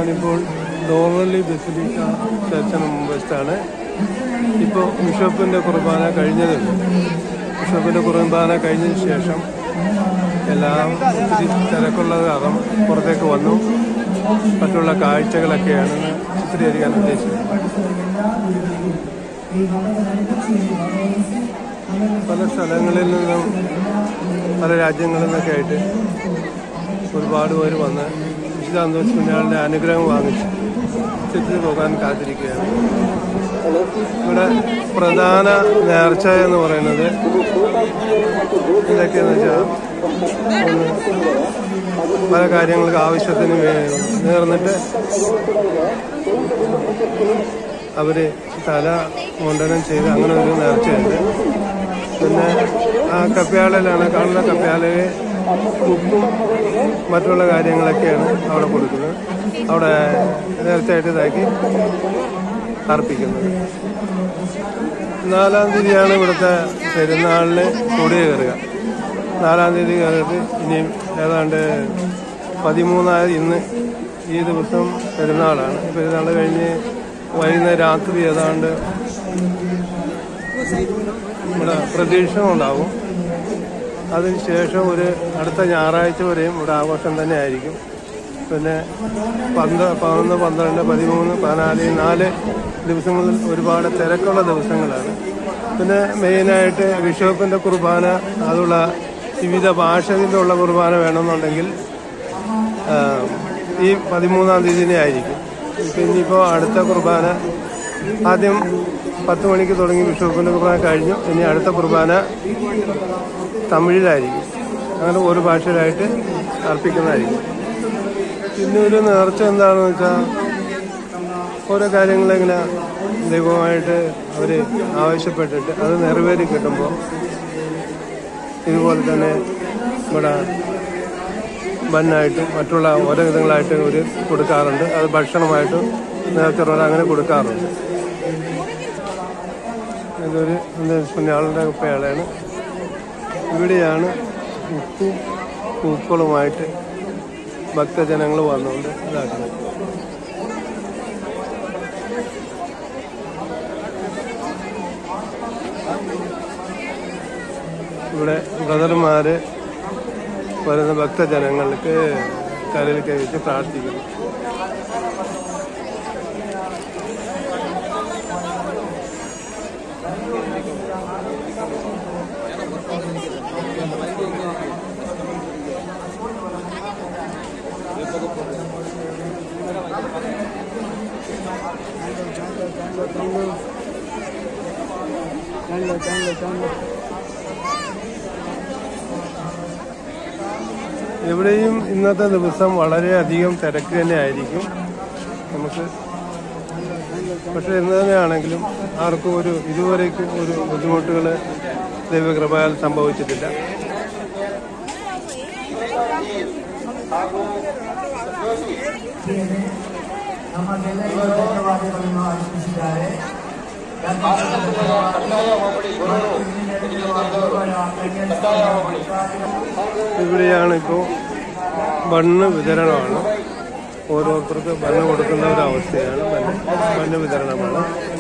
ഞാനിപ്പോൾ ഡോർവല്ലി ബസിലിക്ക ചർച്ചിന് മുമ്പത്താണ് ഇപ്പോൾ ബിഷപ്പിൻ്റെ കുർബാന കഴിഞ്ഞതേ ഉള്ളൂ ബിഷപ്പിൻ്റെ കുർബാന കഴിഞ്ഞതിന് ശേഷം എല്ലാം ഒത്തിരി തിരക്കുള്ളത് കാരണം പുറത്തേക്ക് വന്നു മറ്റുള്ള കാഴ്ചകളൊക്കെയാണെന്ന് ചിത്രീകരിക്കാൻ ഉദ്ദേശിക്കുന്നത് പല സ്ഥലങ്ങളിൽ നിന്നും പല രാജ്യങ്ങളിൽ നിന്നൊക്കെ ആയിട്ട് ഒരുപാട് പേര് വന്ന് വിശുദ്ധാന്തോസ് കുഞ്ഞാളിൻ്റെ അനുഗ്രഹം വാങ്ങിച്ച് തിരിച്ചു പോകാൻ കാത്തിരിക്കുകയാണ് ഇവിടെ പ്രധാന നേർച്ച എന്ന് പറയുന്നത് ഇതൊക്കെയെന്ന് വെച്ചാൽ ഒന്ന് പല കാര്യങ്ങൾക്ക് ആവശ്യത്തിന് വേ- നേർന്നിട്ട് അവര് തല മുണ്ടനം ചെയ്ത് അങ്ങനെ ഒരു നേർച്ചയുണ്ട് പിന്നെ ആ കപ്പ്യാളിലാണ് കാണുന്ന കപ്പ്യാലയെ ഉപ്പും മറ്റുള്ള കാര്യങ്ങളൊക്കെയാണ് അവിടെ കൊടുക്കുന്നത് അവിടെ നേർച്ചയായിട്ട് ഇതാക്കി അർപ്പിക്കുന്നത് നാലാം തീയതിയാണ് ഇവിടുത്തെ പെരുന്നാളിന് കൊടി കയറുക നാലാം തീയതി കയറിയിട്ട് ഇനിയും ഏതാണ്ട് പതിമൂന്നാം ഇന്ന് ഈ ദിവസം പെരുന്നാളാണ് പെരുന്നാൾ കഴിഞ്ഞ് വൈകുന്നേരം രാത്രി ഏതാണ്ട് ഇവിടെ പ്രതീക്ഷണം ഉണ്ടാവും അതിനുശേഷം ഒരു അടുത്ത ഞായറാഴ്ച വരെയും ഇവിടെ ആഘോഷം തന്നെ ആയിരിക്കും പിന്നെ പന്ത് പതിനൊന്ന് പന്ത്രണ്ട് പതിമൂന്ന് പതിനാല് നാല് ദിവസങ്ങളിൽ ഒരുപാട് തിരക്കുള്ള ദിവസങ്ങളാണ് പിന്നെ മെയിനായിട്ട് ബിഷപ്പിൻ്റെ കുർബാന അതുള്ള വിവിധ ഭാഷയിലുള്ള കുർബാന വേണമെന്നുണ്ടെങ്കിൽ ആ, ഈ പതിമൂന്നാം തീയതി ആയിരിക്കും ഇപ്പം ഇനിയിപ്പോൾ അടുത്ത കുർബാന ആദ്യം പത്ത് മണിക്ക് തുടങ്ങി ബിഷപ്പിൻ്റെ കുർബാന കഴിഞ്ഞു ഇനി അടുത്ത കുർബാന തമിഴിലായിരിക്കും അങ്ങനെ ഒരു ഭാഷയിലായിട്ട് അർപ്പിക്കുന്നതായിരിക്കും പിന്നെ ഒരു നേർച്ച എന്താണെന്ന് വെച്ചാൽ ഓരോ കാര്യങ്ങളിങ്ങനെ ദൈവമായിട്ട് അവർ ആവശ്യപ്പെട്ടിട്ട് അത് നിറവേറി കിട്ടുമ്പോൾ ഇതുപോലെ തന്നെ ഇവിടെ ബന്നായിട്ടും മറ്റുള്ള ഓരോ വിധങ്ങളായിട്ട് ഒരു കൊടുക്കാറുണ്ട് അത് ഭക്ഷണമായിട്ടും നേർച്ചറോട് അങ്ങനെ കൊടുക്കാറുണ്ട് ഇതൊരു എന്താ പുണ്യാളുടെ കുപ്പയാളാണ് ഇവിടെയാണ് ഉപ്പും പൂക്കളുമായിട്ട് ഭക്തജനങ്ങൾ വന്നുകൊണ്ട് ഇതാക്കുന്നത് ഇവിടെ ബ്രദർമാര് വരുന്ന ഭക്തജനങ്ങൾക്ക് കരയിൽ കഴിച്ച് പ്രാർത്ഥിക്കുന്നു എവിടെയും ഇന്നത്തെ ദിവസം വളരെയധികം തിരക്ക് തന്നെ ആയിരിക്കും നമുക്ക് പക്ഷെ എന്ന് തന്നെയാണെങ്കിലും ആർക്കും ഒരു ഇതുവരേക്കും ഒരു ബുദ്ധിമുട്ടുകൾ ദൈവകൃപയാൽ സംഭവിച്ചിട്ടില്ല ഇവിടെയാണ് ഇപ്പോൾ ബണ്ണ് വിതരണമാണ് ഓരോരുത്തർക്ക് ബണ്ണ് കൊടുക്കുന്ന ഒരു അവസ്ഥയാണ് ബണ്ണ് ബണ്ണ് വിതരണമാണ്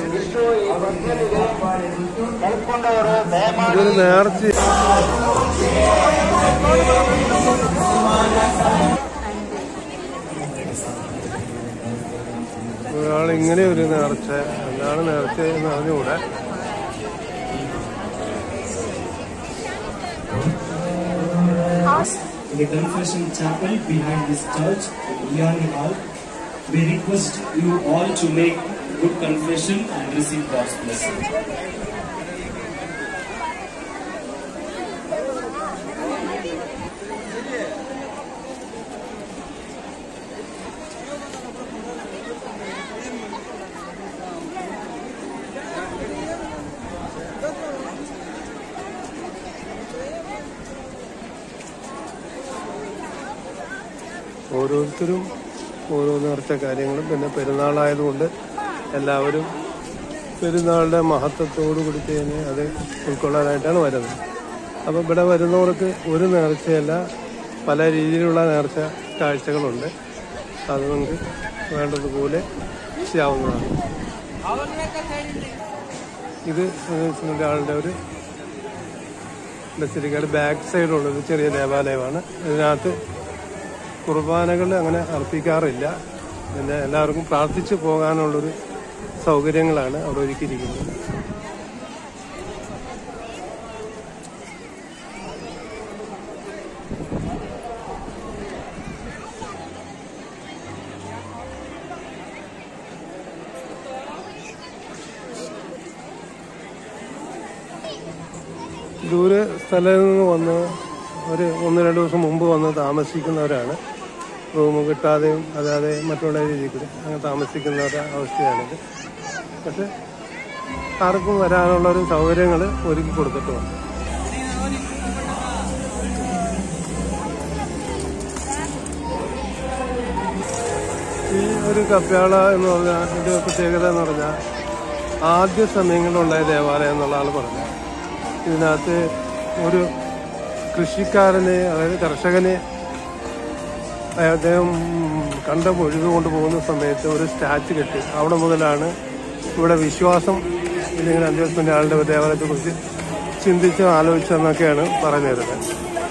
ഇതൊരു നേർച്ച ഒരാൾ ഇങ്ങനെ ഒരു നേർച്ച എന്താണ് നേർച്ച എന്ന് അറിഞ്ഞുകൂടെ in the confession chapel behind this church, Liani Hall. We request you all to make good confession and receive God's blessing. ഓരോരുത്തരും ഓരോ നേർച്ച കാര്യങ്ങളും പിന്നെ പെരുന്നാളായതുകൊണ്ട് എല്ലാവരും പെരുന്നാളുടെ മഹത്വത്തോടു കൂടി തന്നെ അത് ഉൾക്കൊള്ളാനായിട്ടാണ് വരുന്നത് അപ്പോൾ ഇവിടെ വരുന്നവർക്ക് ഒരു നേർച്ചയല്ല പല രീതിയിലുള്ള നേർച്ച കാഴ്ചകളുണ്ട് അത് നമുക്ക് വേണ്ടതുപോലെ ചെയ്യാവുന്നതാണ് ഇത് ആളുടെ ഒരു ബസിലിക്കയുടെ ബാക്ക് സൈഡുള്ളത് ചെറിയ ദേവാലയമാണ് ഇതിനകത്ത് കുർബാനകൾ അങ്ങനെ അർപ്പിക്കാറില്ല പിന്നെ എല്ലാവർക്കും പ്രാർത്ഥിച്ചു പോകാനുള്ളൊരു സൗകര്യങ്ങളാണ് അവിടെ ഒരുക്കിയിരിക്കുന്നത് ദൂരെ സ്ഥലത്ത് നിന്ന് വന്ന് ഒരു ഒന്ന് രണ്ട് ദിവസം മുമ്പ് വന്ന് താമസിക്കുന്നവരാണ് റൂം കിട്ടാതെയും അല്ലാതെ മറ്റുള്ള രീതിയിൽ അങ്ങനെ താമസിക്കുന്നവരുടെ അവസ്ഥയാണിത് പക്ഷെ ആർക്കും വരാനുള്ള ഒരു സൗകര്യങ്ങൾ ഒരുക്കി കൊടുത്തിട്ടുമുണ്ട് ഈ ഒരു കപ്യാള എന്ന് പറഞ്ഞാൽ ഇതിന്റെ പ്രത്യേകത എന്ന് പറഞ്ഞാൽ ആദ്യ സമയങ്ങളിലുണ്ടായ ദേവാലയം എന്നുള്ള ആൾ പറഞ്ഞു ഇതിനകത്ത് ഒരു കൃഷിക്കാരനെ അതായത് കർഷകനെ അദ്ദേഹം കണ്ടം ഒഴുകി കൊണ്ടുപോകുന്ന സമയത്ത് ഒരു സ്റ്റാച്ചു കെട്ടി അവിടെ മുതലാണ് ഇവിടെ വിശ്വാസം ഇല്ലെങ്കിൽ അഞ്ചുവസ്മിൻ്റെ ആളുടെ ഒരു ദേവാലയത്തെ കുറിച്ച് ചിന്തിച്ചും ആലോചിച്ചെന്നൊക്കെയാണ് പറഞ്ഞു തരുന്നത്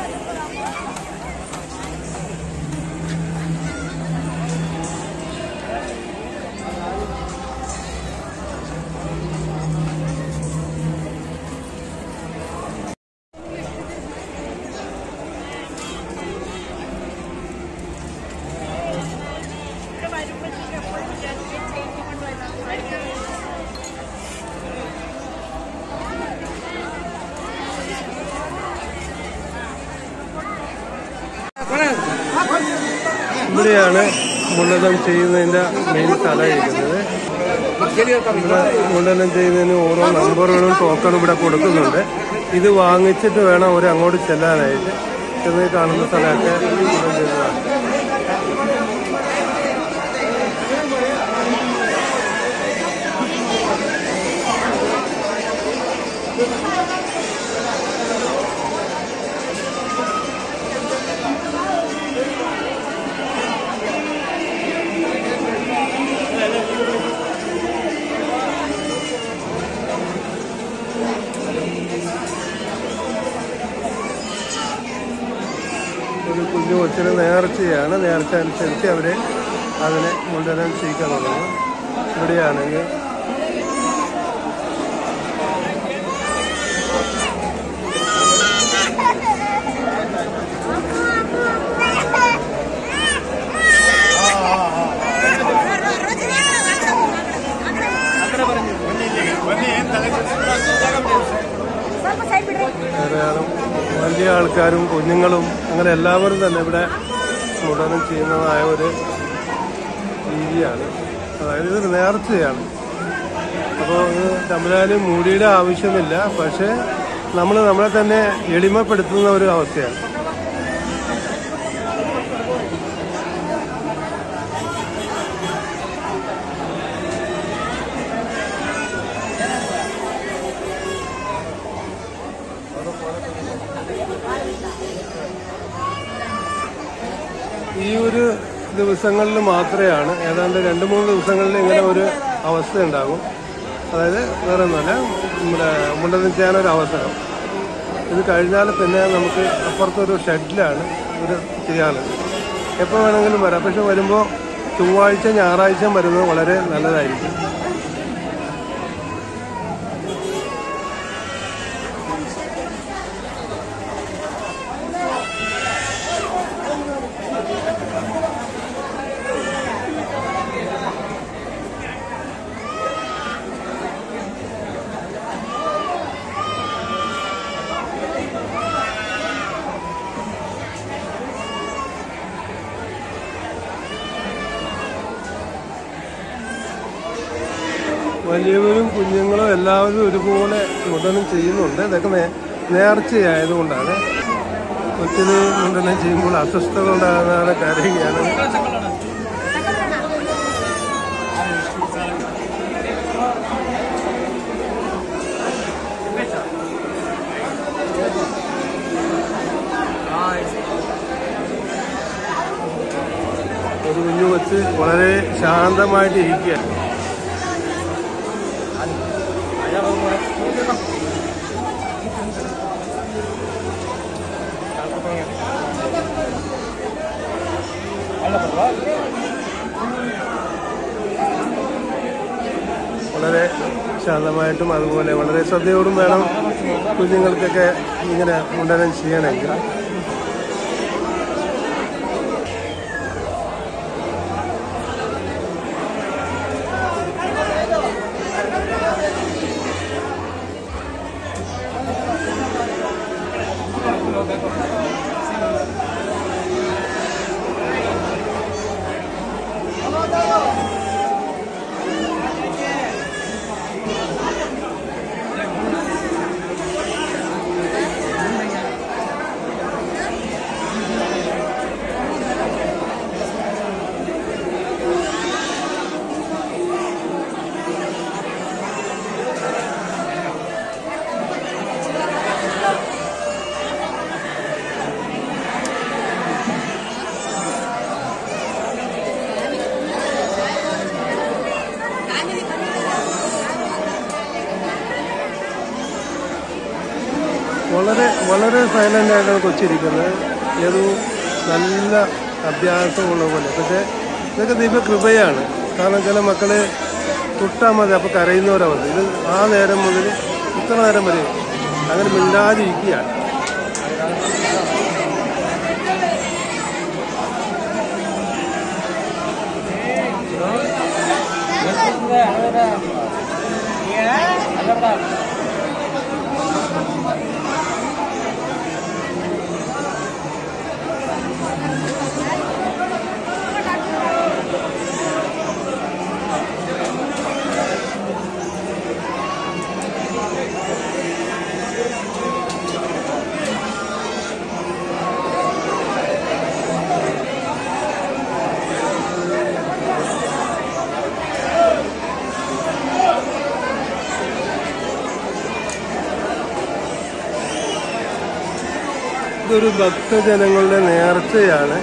ഇവിടെയാണ് മുണ്ടനം ചെയ്യുന്നതിന്റെ മെയിൻ സ്ഥലം ഇരിക്കുന്നത് ഇവിടെ മുണ്ടനം ചെയ്യുന്നതിന് ഓരോ നമ്പറുകളും ടോക്കണും ഇവിടെ കൊടുക്കുന്നുണ്ട് ഇത് വാങ്ങിച്ചിട്ട് വേണം അവർ അങ്ങോട്ട് ചെല്ലാനായിട്ട് ചെന്ന് കാണുന്ന സ്ഥലമൊക്കെ മുണ്ടനം ചെയ്യുന്നതാണ് ഒരു കുഞ്ഞു കൊച്ചിന് നേർച്ചയാണ് നേർച്ച അനുസരിച്ച് അവര് അതിനെ മുണ്ടനം ചെയ്യിക്കാൻ തുടങ്ങും ഇവിടെയാണെങ്കിൽ ധാരാളം വലിയ ആൾക്കാരും കുഞ്ഞുങ്ങളും അങ്ങനെ എല്ലാവരും തന്നെ ഇവിടെ മുടനം ചെയ്യുന്നതായ ഒരു രീതിയാണ് അതായത് ഇതൊരു നേർച്ചയാണ് അപ്പോൾ ഇത് തമ്പുരാന് മൂടിയുടെ ആവശ്യമില്ല പക്ഷേ നമ്മൾ നമ്മളെ തന്നെ എളിമപ്പെടുത്തുന്ന ഒരു അവസ്ഥയാണ് ഈ ഒരു ദിവസങ്ങളിൽ മാത്രമാണ് ഏതാണ്ട് രണ്ട് മൂന്ന് ദിവസങ്ങളിൽ ഇങ്ങനെ ഒരു അവസ്ഥ ഉണ്ടാകും അതായത് വേറെ ഒന്നുമല്ല നമ്മുടെ മുണ്ടനം ചെയ്യാനൊരു അവസരം ഇത് കഴിഞ്ഞാൽ പിന്നെ നമുക്ക് അപ്പുറത്തൊരു ഷെഡിലാണ് ഒരു ചെയ്യാനുള്ളത് എപ്പോൾ വേണമെങ്കിലും വരാം പക്ഷെ വരുമ്പോൾ ചൊവ്വാഴ്ച ഞായറാഴ്ച വരുന്നത് വളരെ നല്ലതായിരിക്കും വലിയവരും കുഞ്ഞുങ്ങളും എല്ലാവരും ഒരുപോലെ മുണ്ടനം ചെയ്യുന്നുണ്ട് ഇതൊക്കെ നേ നേർച്ചയായതുകൊണ്ടാണ് കൊച്ചിന് മുണ്ടനം ചെയ്യുമ്പോൾ അസ്വസ്ഥത ഉണ്ടാകുന്ന കരയുകയാണ് ഒരു കുഞ്ഞു കൊച്ച് കൊച്ച് വളരെ ശാന്തമായിട്ട് ഇരിക്കുക വളരെ ശാന്തമായിട്ടും അതുപോലെ വളരെ ശ്രദ്ധയോടും വേണം കുഞ്ഞുങ്ങൾക്കൊക്കെ ഇങ്ങനെ മുണ്ടനം ചെയ്യണമെങ്കിൽ വളരെ വളരെ സൈലന്റ് ആയിട്ടാണ് കൊച്ചിരിക്കുന്നത് ഏതോ നല്ല അഭ്യാസമുള്ള പോലെ പക്ഷേ ഇതൊക്കെ ദൈവ കൃപയാണ് കാരണം ചില മക്കളെ തൊട്ടാൽ മതി അപ്പോൾ കരയുന്നവരവസ്ഥ ഇത് ആ നേരം മുതൽ ഇത്ര നേരം വരെ അങ്ങനെ മിണ്ടാതിരിക്കുകയാണ് ഇതൊരു ഭക്തജനങ്ങളുടെ നേർച്ചയാണ്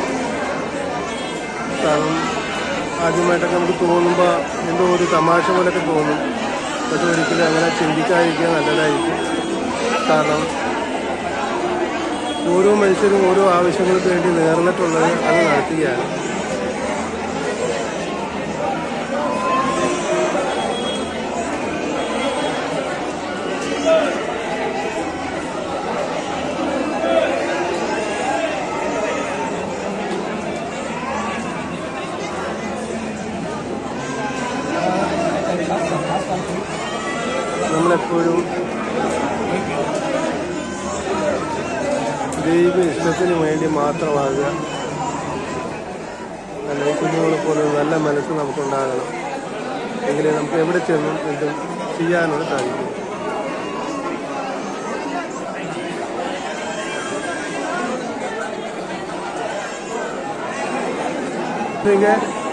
കാരണം ആദ്യമായിട്ടൊക്കെ നമുക്ക് തോന്നുമ്പോൾ എന്തോ ഒരു തമാശ പോലൊക്കെ തോന്നും പക്ഷെ ഒരിക്കലും അങ്ങനെ ചിന്തിക്കാതിരിക്കുക നല്ലതായിരിക്കും കാരണം ഓരോ മനുഷ്യരും ഓരോ ആവശ്യങ്ങൾക്ക് വേണ്ടി നേർന്നിട്ടുള്ളത് അത് നടത്തുകയാണ് നമ്മളെപ്പോഴും ദൈവ ഇഷ്ടത്തിന് വേണ്ടി മാത്രമാകുക അല്ലെങ്കിൽ കുഞ്ഞുങ്ങളെ പോലെ ഒരു നല്ല മനസ്സ് നമുക്കുണ്ടാകണം എങ്കിലേ നമുക്ക് എവിടെ ചെന്നും എന്തും ചെയ്യാനുള്ള സാധിക്കും நீங்க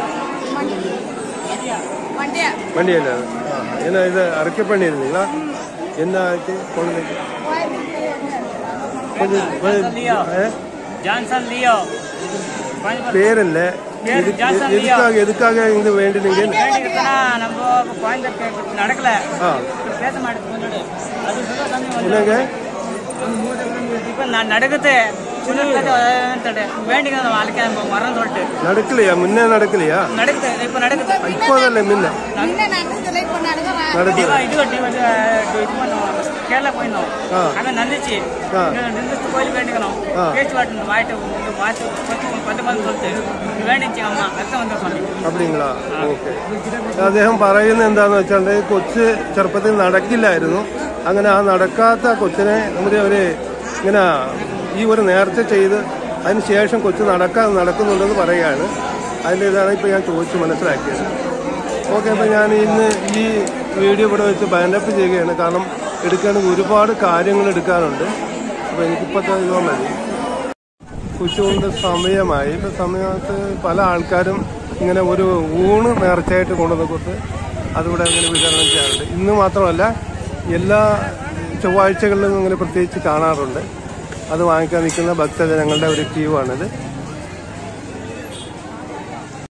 வண்டியா வண்டியில் ஆ என்ன இது அரைக்க பண்ணியிருந்தீங்களா என்ன ஆச்சு குழந்தைக்கு கொஞ்சம் கொஞ்சம் ஆ? ஜான்சன் லியோ கோயம்புத்தூர் பேர் இல்ல பேர் எதுக்கு- ஜான்சன் லியோ. எதுக்காக எதுக்காக இங்க வேண்டினீங்க வேண்டிக்கிட்டோன்னா நம்ம கோயம்புத்தூர் நடக்கல ஆ பேச மாட்டேங்குது கொஞ்சோடு. அது சுதா தம்பி வந்து என்னங்க இப்போ நான் நடக்குது வேண்டிக்கிறது வாழ்க்கை வரேன்னு சொல்லிட்டு நடக்கலையா முன்ன நடக்கலையா நடக்குது இப்போ நடக்குது இப்போதல்ல முன்ன నిన్న నాకు సెలెక్ట్ కొన్నాడు நடக்குது இவன் இது வட்டி வந்து இது பண்ணோம் கேரளா போயிருந்தோம் ஆ. அங்கே நந்துச்சு ஆ. நின்று கோயில் வேண்டிக்கணும் ஆ. பேச்சு வாட்டு வாய்ட்டு வாத்து பத்து பத்து பத்து சொல்லிட்டு வேண்டிச்சு அம்மா ரத்தம் வந்து சொல்லி அப்படிங்களா ഓക്കെ അദ്ദേഹം പറയുന്നത് എന്താന്ന് വെച്ചാൽ കൊച്ച് ചെറുപ്പത്തിൽ നടക്കില്ലായിരുന്നു അങ്ങനെ ആ നടക്കാത്ത കൊച്ചിനെ നമ്മുടെ ഒരു ഇങ്ങനെ ഈ ഒരു നേർച്ച ചെയ്ത് അതിന് ശേഷം കൊച്ചു നടക്കാൻ നടക്കുന്നുണ്ടെന്ന് പറയുകയാണ് അതിൻ്റെ ഇതാണ് ഇപ്പോൾ ഞാൻ ചോദിച്ച് മനസ്സിലാക്കിയത് ഓക്കെ അപ്പോൾ ഞാൻ ഇന്ന് ഈ വീഡിയോ ഇവിടെ വെച്ച് ബാൻഡപ്പ് ചെയ്യുകയാണ് കാരണം എടുക്കുകയാണെങ്കിൽ ഒരുപാട് കാര്യങ്ങൾ എടുക്കാനുണ്ട് അപ്പോൾ എനിക്കിപ്പോൾ ഇതോ മതി ഉച്ചകൊണ്ട് സമയമായി ഇപ്പൊ സമയത്ത് പല ആൾക്കാരും ഇങ്ങനെ ഒരു ഊണ് നേർച്ചയായിട്ട് കൊണ്ടുവന്ന് കൊടുത്ത് അതിവിടെ അങ്ങനെ വിതരണം ചെയ്യാറുണ്ട് ഇന്ന് മാത്രമല്ല എല്ലാ ചൊവ്വാഴ്ചകളിലും ഇങ്ങനെ പ്രത്യേകിച്ച് കാണാറുണ്ട് അത് വാങ്ങിക്കാൻ നിൽക്കുന്ന ഭക്തജനങ്ങളുടെ ഒരു ക്യൂ ആണിത്